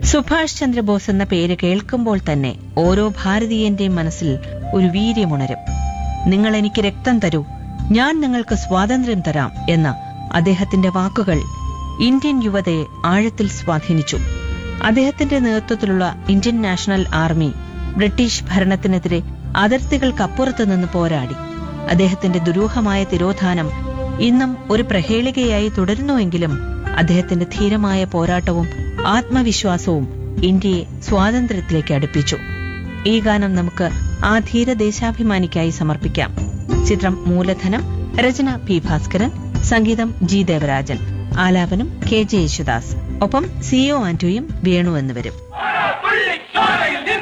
സുഭാഷ് ചന്ദ്രബോസ് എന്ന പേര് കേൾക്കുമ്പോൾ തന്നെ ഓരോ ഭാരതീയന്റെയും മനസ്സിൽ ഒരു വീര്യമുണരും നിങ്ങൾ എനിക്ക് രക്തം തരൂ ഞാൻ നിങ്ങൾക്ക് സ്വാതന്ത്ര്യം തരാം എന്ന അദ്ദേഹത്തിന്റെ വാക്കുകൾ ഇന്ത്യൻ യുവതയെ ആഴത്തിൽ സ്വാധീനിച്ചു അദ്ദേഹത്തിന്റെ നേതൃത്വത്തിലുള്ള ഇന്ത്യൻ നാഷണൽ ആർമി ബ്രിട്ടീഷ് ഭരണത്തിനെതിരെ അതിർത്തികൾക്കപ്പുറത്ത് നിന്ന് പോരാടി അദ്ദേഹത്തിന്റെ ദുരൂഹമായ തിരോധാനം ഇന്നും ഒരു പ്രഹേളികയായി തുടരുന്നുവെങ്കിലും അദ്ദേഹത്തിന്റെ ധീരമായ പോരാട്ടവും ആത്മവിശ്വാസവും ഇന്ത്യയെ സ്വാതന്ത്ര്യത്തിലേക്ക് അടുപ്പിച്ചു ഈ ഗാനം നമുക്ക് ആ ധീര ദേശാഭിമാനിക്കായി സമർപ്പിക്കാം ചിത്രം മൂലധനം രചന പി ഭാസ്കരൻ സംഗീതം ജി ദേവരാജൻ ആലാപനം കെ ജെ യേശുദാസ് ഒപ്പം സിഒ ആന്റോയും വേണു എന്നിവരും പുള്ളിച്ചോരയിൽ